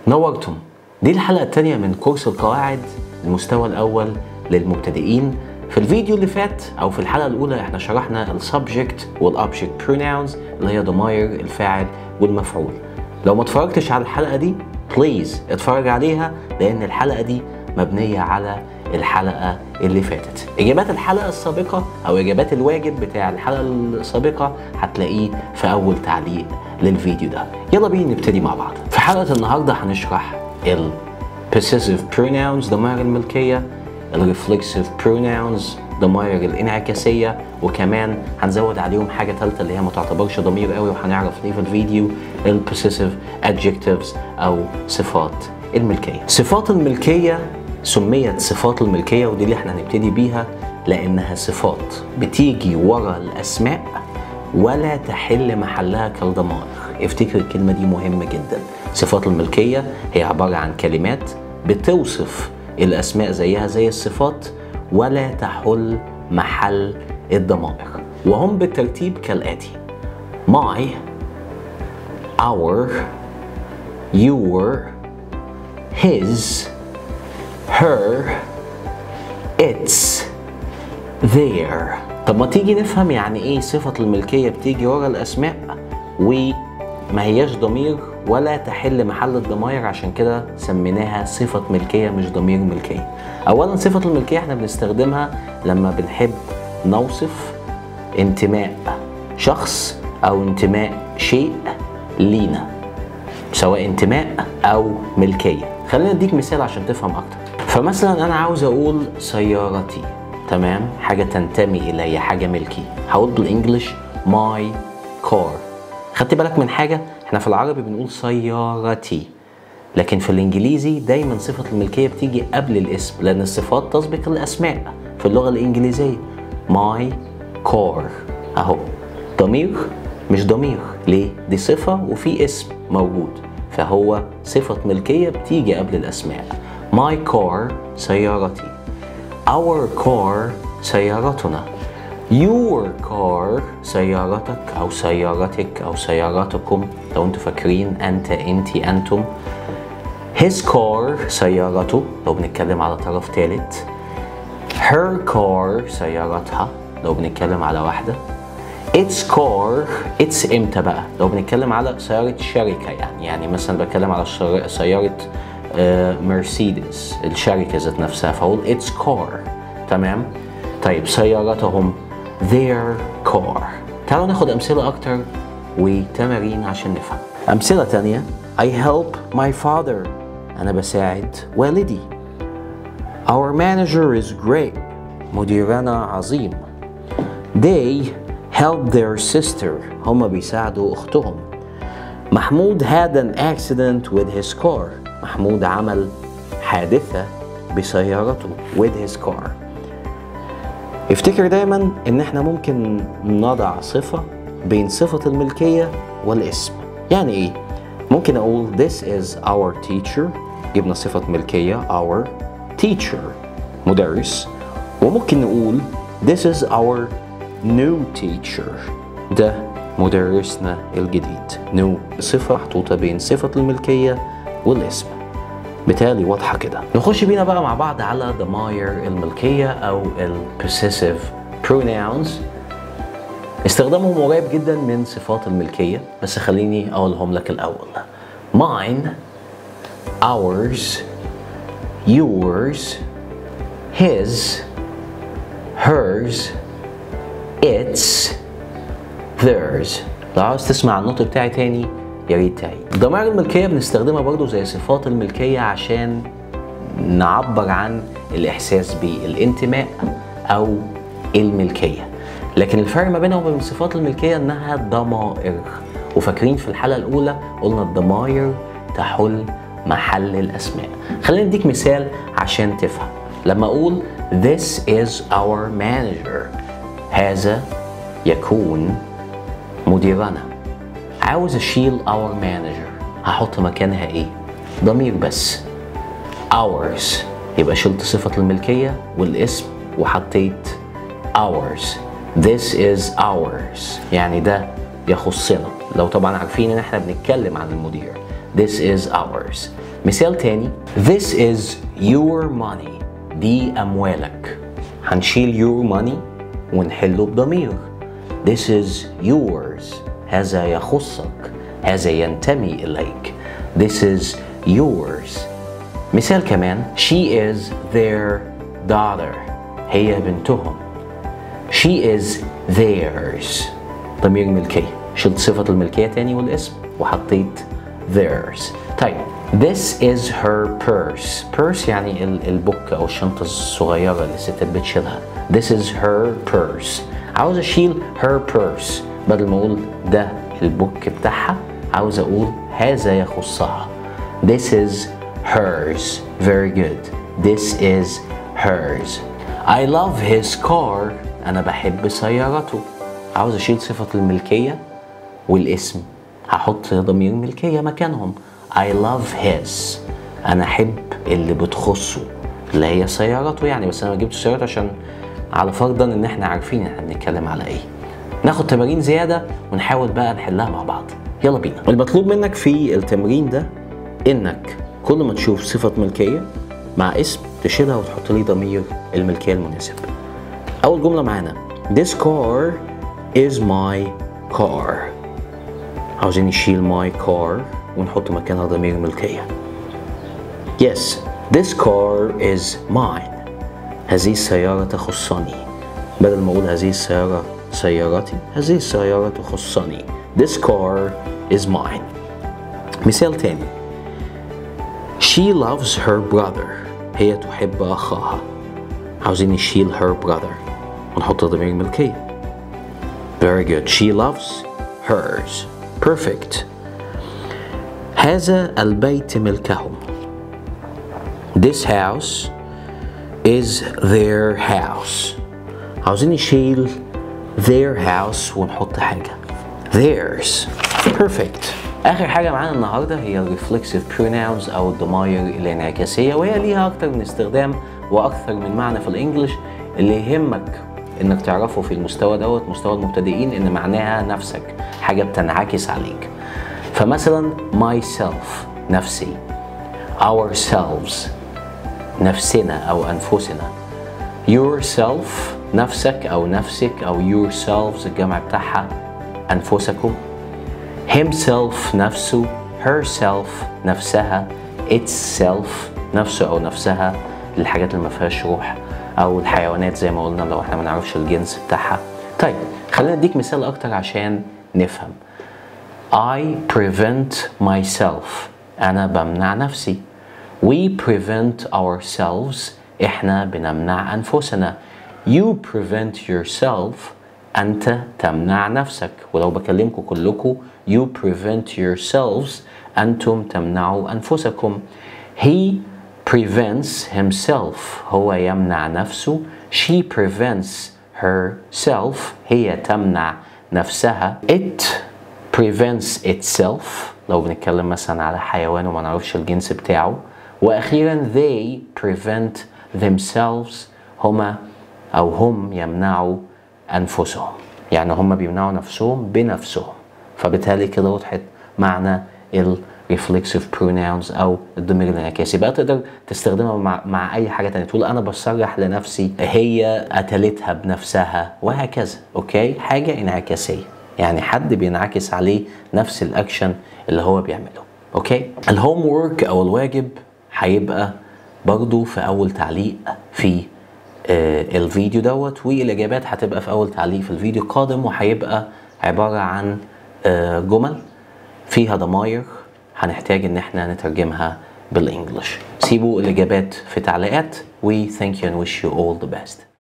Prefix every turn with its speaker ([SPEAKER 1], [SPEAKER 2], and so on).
[SPEAKER 1] نورتم دي الحلقة التانية من كورس القواعد المستوى الأول للمبتدئين في الفيديو اللي فات أو في الحلقة الأولى احنا شرحنا السبجكت والأوبجكت بروناونز اللي هي ضماير الفاعل والمفعول لو ما اتفرجتش على الحلقة دي بليز اتفرج عليها لأن الحلقة دي مبنية على الحلقة اللي فاتت إجابات الحلقة السابقة أو إجابات الواجب بتاع الحلقة السابقة هتلاقيه في أول تعليق للفيديو ده يلا بينا نبتدي مع بعض في حلقة النهاردة هنشرح ال possessive pronouns ضمائر الملكية ال reflexive pronouns ضمائر الانعكاسية وكمان هنزود عليهم حاجة تالتة اللي هي ما تعتبرش ضمير قوي وهنعرف ليه في الفيديو ال possessive adjectives أو صفات الملكية صفات الملكية سميت صفات الملكية ودي اللي احنا هنبتدي بيها لأنها صفات بتيجي ورا الأسماء ولا تحل محلها كالضمائر افتكر الكلمة دي مهمة جدا صفات الملكية هي عبارة عن كلمات بتوصف الأسماء زيها زي الصفات ولا تحل محل الضمائر وهم بالترتيب كالآتي my our your his her its their طب ما تيجي نفهم يعني ايه صفة الملكية بتيجي ورا الأسماء وما هياش ضمير ولا تحل محل الضمائر عشان كده سميناها صفة ملكية مش ضمير ملكية أولا صفة الملكية احنا بنستخدمها لما بنحب نوصف انتماء شخص أو انتماء شيء لينا سواء انتماء أو ملكية خلينا اديك مثال عشان تفهم أكتر فمثلا أنا عاوز أقول سيارتي تمام حاجة تنتمي إلي حاجة ملكي هقول بالإنجلش ماي كار خدت بالك من حاجة احنا في العربي بنقول سيارتي لكن في الإنجليزي دايما صفة الملكية بتيجي قبل الاسم لأن الصفات تسبق الأسماء في اللغة الإنجليزية ماي كار أهو ضمير مش ضمير ليه؟ دي صفة وفي اسم موجود فهو صفة ملكية بتيجي قبل الأسماء my car سيارتي our car سيارتنا your car سيارتك أو سيارتك أو سيارتكم لو أنتوا فاكرين أنت أنت أنتم his car سيارته لو بنتكلم على طرف ثالث her car سيارتها لو بنتكلم على واحدة its car its امتى بقى لو بنتكلم على سيارة شركة يعني يعني مثلا بتكلم على شر- سيارة آه، مرسيدس الشركة ذات نفسها فأقول its car تمام طيب سيارتهم their car تعالوا ناخد أمثلة أكتر وتمارين عشان نفهم أمثلة تانية I help my father أنا بساعد والدي Our manager is great مديرنا عظيم They help their sister هما بيساعدوا أختهم محمود had an accident with his car محمود عمل حادثة بسيارته with his car افتكر دايما ان احنا ممكن نضع صفة بين صفة الملكية والاسم يعني ايه؟ ممكن اقول this is our teacher جبنا صفة ملكية our teacher مدرس وممكن نقول this is our new teacher ده مدرسنا الجديد new صفة محطوطة بين صفة الملكية والاسم بالتالي واضحة كده نخش بينا بقى مع بعض على ضمائر الملكية أو ال possessive pronouns استخدامهم قريب جدا من صفات الملكية بس خليني أقولهم لك الأول mine ours yours his hers its theirs لو عاوز تسمع النطق بتاعي تاني يا ريت تعيد ضمائر الملكية بنستخدمها برضو زي صفات الملكية عشان نعبر عن الإحساس بالانتماء أو الملكية لكن الفرق ما بينها وبين صفات الملكية إنها ضمائر وفاكرين في الحلقة الأولى قلنا الضمائر تحل محل الأسماء خلينا نديك مثال عشان تفهم لما أقول This is our manager هذا يكون مديرنا عاوز اشيل our manager هحط مكانها ايه ضمير بس ours يبقى شلت صفة الملكية والاسم وحطيت ours this is ours يعني ده يخصنا لو طبعا عارفين ان احنا بنتكلم عن المدير this is ours مثال تاني this is your money دي أموالك هنشيل your money ونحله بضمير this is yours هذا يخصك هذا ينتمي إليك this is yours مثال كمان she is their daughter هي بنتهم she is theirs ضمير ملكية شلت صفة الملكية تاني والاسم وحطيت theirs طيب this is her purse purse يعني ال- البوك أو الشنطة الصغيرة اللي الستات بتشيلها this is her purse عاوز أشيل her purse بدل ما أقول ده البوك بتاعها عاوز أقول هذا يخصها this is hers very good this is hers I love his car أنا بحب سيارته عاوز أشيل صفة الملكية والاسم هحط ضمير ملكية مكانهم I love his أنا أحب اللي بتخصه اللي هي سيارته يعني بس أنا ما جبتش سيارته عشان على فرضا إن إحنا عارفين إحنا بنتكلم على إيه ناخد تمارين زيادة ونحاول بقى نحلها مع بعض يلا بينا المطلوب منك في التمرين ده إنك كل ما تشوف صفة ملكية مع اسم تشيلها وتحط لي ضمير الملكية المناسب أول جملة معانا This car is my car عاوزين نشيل my car ونحط مكانها ضمير ملكية Yes, this car is mine هذه السيارة تخصني بدل ما أقول هذه السيارة سيارتي هذه السيارة تخصني This car is mine مثال تاني She loves her brother هي تحب أخاها عاوزين نشيل her brother ونحط ضمير ملكية Very good. She loves hers. Perfect. هذا البيت ملكهم. This house is their house. عاوزين نشيل their house ونحط حاجة. Theirs. Perfect. آخر حاجة معانا النهاردة هي ال reflexive pronouns أو الضمائر الانعكاسية وهي ليها أكتر من استخدام وأكثر من معنى في الإنجليش اللي يهمك إنك تعرفه في المستوى دوت مستوى المبتدئين إن معناها نفسك حاجة بتنعكس عليك فمثلا myself نفسي ourselves نفسنا أو أنفسنا yourself نفسك أو نفسك أو yourselves الجمع بتاعها أنفسكم himself نفسه herself نفسها itself نفسه أو نفسها للحاجات اللي ما فيهاش روح أو الحيوانات زي ما قلنا لو احنا ما نعرفش الجنس بتاعها طيب خلينا اديك مثال أكتر عشان نفهم I prevent myself أنا بمنع نفسي We prevent ourselves إحنا بنمنع أنفسنا You prevent yourself أنت تمنع نفسك ولو بكلمكم كلكم You prevent yourselves أنتم تمنعوا أنفسكم He prevents himself هو يمنع نفسه She prevents herself هي تمنع نفسها It prevents itself لو بنتكلم مثلا على حيوان وما نعرفش الجنس بتاعه واخيرا they prevent themselves هما او هم يمنعوا انفسهم يعني هم بيمنعوا نفسهم بنفسهم فبالتالي كده وضحت معنى ال reflexive pronouns او الضمير الانعكاسي بقى تقدر تستخدمها مع, مع اي حاجه تانية تقول انا بصرح لنفسي هي قتلتها بنفسها وهكذا اوكي حاجه انعكاسيه يعني حد بينعكس عليه نفس الاكشن اللي هو بيعمله اوكي الهوم وورك او الواجب هيبقى برضو في اول تعليق في آه الفيديو دوت والاجابات هتبقى في اول تعليق في الفيديو القادم وهيبقى عباره عن آه جمل فيها ضماير هنحتاج ان احنا نترجمها بالانجلش سيبوا الاجابات في تعليقات we thank you and wish you all the best